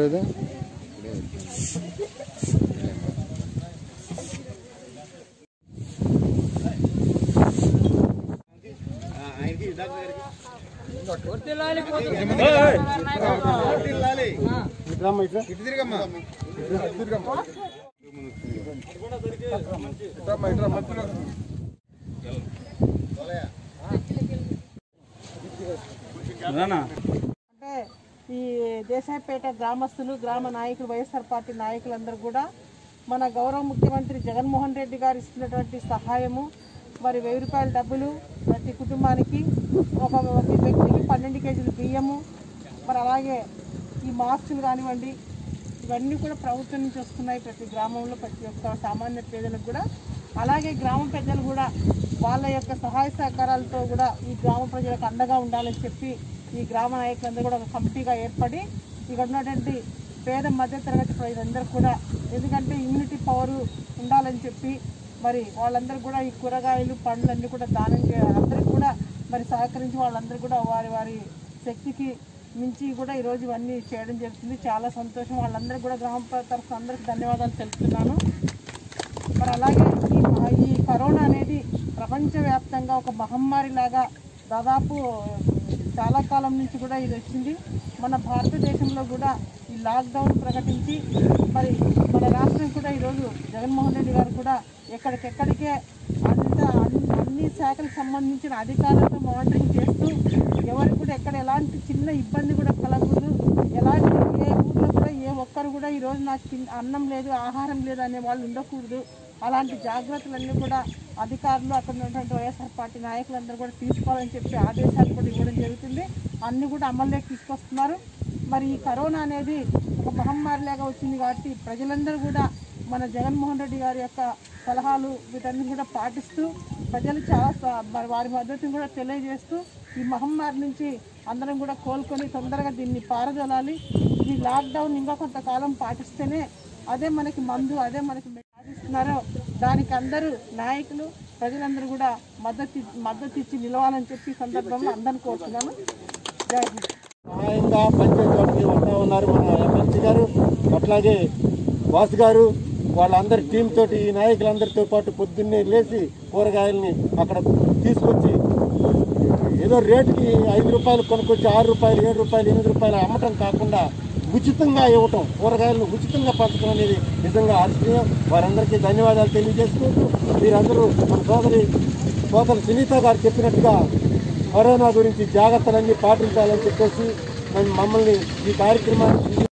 రావట్లేదు అంటే ఈ దేశాయపేట గ్రామస్తులు గ్రామ నాయకులు వైఎస్ఆర్ పార్టీ నాయకులందరూ కూడా మన గౌరవ ముఖ్యమంత్రి జగన్మోహన్ రెడ్డి గారు ఇస్తున్నటువంటి సహాయము మరి వెయ్యి రూపాయల డబ్బులు ప్రతి కుటుంబానికి ఒక ఒక వ్యక్తికి పన్నెండు కేజీలు బియ్యము మరి అలాగే ఈ మాస్కులు కానివ్వండి ఇవన్నీ కూడా ప్రభుత్వం నుంచి వస్తున్నాయి ప్రతి గ్రామంలో ప్రతి ఒక్క సామాన్య పేదలకు కూడా అలాగే గ్రామ పెద్దలు కూడా వాళ్ళ యొక్క సహాయ సహకారాలతో కూడా ఈ గ్రామ ప్రజలకు అండగా ఉండాలని చెప్పి ఈ గ్రామ నాయకులందరూ కూడా ఒక కమిటీగా ఏర్పడి ఇక్కడ ఉన్నటువంటి పేద మధ్యతరగతి ప్రజలందరూ కూడా ఎందుకంటే ఇమ్యూనిటీ పవర్ ఉండాలని చెప్పి మరి వాళ్ళందరూ కూడా ఈ కూరగాయలు పండ్లు అన్నీ కూడా దానం చేయాలి అందరికీ కూడా మరి సహకరించి వాళ్ళందరూ కూడా వారి వారి శక్తికి మించి కూడా ఈరోజు ఇవన్నీ చేయడం జరుగుతుంది చాలా సంతోషం వాళ్ళందరూ కూడా గ్రామ తరఫున అందరికీ ధన్యవాదాలు తెలుపుతున్నాను మరి అలాగే ఈ మహా- ఈ కరోనా అనేది ప్రపంచవ్యాప్తంగా ఒక మహమ్మారి లాగా దాదాపు చాలా కాలం నుంచి కూడా ఇది వచ్చింది మన భారతదేశంలో కూడా ఈ లాక్డౌన్ ప్రకటించి మరి మన రాష్ట్రం కూడా ఈరోజు జగన్మోహన్ రెడ్డి గారు కూడా ఎక్కడికెక్కడికే అంత అన్ని అన్ని శాఖలకు సంబంధించిన అధికారులతో మానిటరింగ్ చేస్తూ ఎవరికి కూడా ఎక్కడ ఎలాంటి చిన్న ఇబ్బంది కూడా కలగకూడదు ఎలాంటి ఏ ఊర్లో కూడా ఏ ఒక్కరు కూడా ఈరోజు నాకు తిన్- అన్నం లేదు ఆహారం లేదు అనే వాళ్ళు ఉండకూడదు అలాంటి జాగ్రత్తలన్నీ కూడా అధికారులు అక్కడ ఉన్నటువంటి వైఎస్ఆర్ పార్టీ నాయకులందరూ కూడా తీసుకోవాలని చెప్పి ఆదేశాలు కూడా ఇవ్వడం జరుగుతుంది అన్ని కూడా అమల్లోకి తీసుకొస్తున్నారు మరి ఈ కరోనా అనేది ఒక మహమ్మారిలాగా వచ్చింది కాబట్టి ప్రజలందరూ కూడా మన జగన్మోహన్ రెడ్డి గారి యొక్క సలహాలు వీటన్ని కూడా పాటిస్తూ ప్రజలు చాలా స- మరి వారి మద్దతును కూడా తెలియజేస్తూ ఈ మహమ్మారి నుంచి అందరం కూడా కోలుకొని తొందరగా దీన్ని పారదోలాలి ఈ లాక్డౌన్ ఇంకా కొంతకాలం పాటిస్తేనే అదే మనకి మందు అదే మనకి సాధిస్తున్నారో దానికి అందరూ నాయకులు ప్రజలందరూ కూడా మద్దతు మద్దతు ఇచ్చి నిలవాలని చెప్పి ఈ సందర్భంలో అందరిని కోరుతున్నాను జై హింద్ సహాయంగా పంచాయతీ వాటికి వస్తూ ఉన్నారు మన ఎమ్మెల్సీ గారు అట్లాగే వాసు గారు వాళ్ళందరి టీం తోటి ఈ నాయకులందరితో పాటు పొద్దున్నే లేచి కూరగాయలని అక్కడ తీసుకొచ్చి ఏదో రేటుకి ఐదు రూపాయలు కొనుక్కొచ్చి ఆరు రూపాయలు ఏడు రూపాయలు ఎనిమిది రూపాయలు అమ్మటం కాకుండా ఉచితంగా ఇవ్వటం కూరగాయలను ఉచితంగా పంచడం అనేది నిజంగా హర్షణీయం వారందరికీ ధన్యవాదాలు తెలియజేసుకుంటూ మీరందరూ మన సోదరి సోదరు సునీత గారు చెప్పినట్టుగా కరోనా గురించి జాగ్రత్తలన్నీ పాటించాలని చెప్పేసి మమ్మల్ని ఈ కార్యక్రమానికి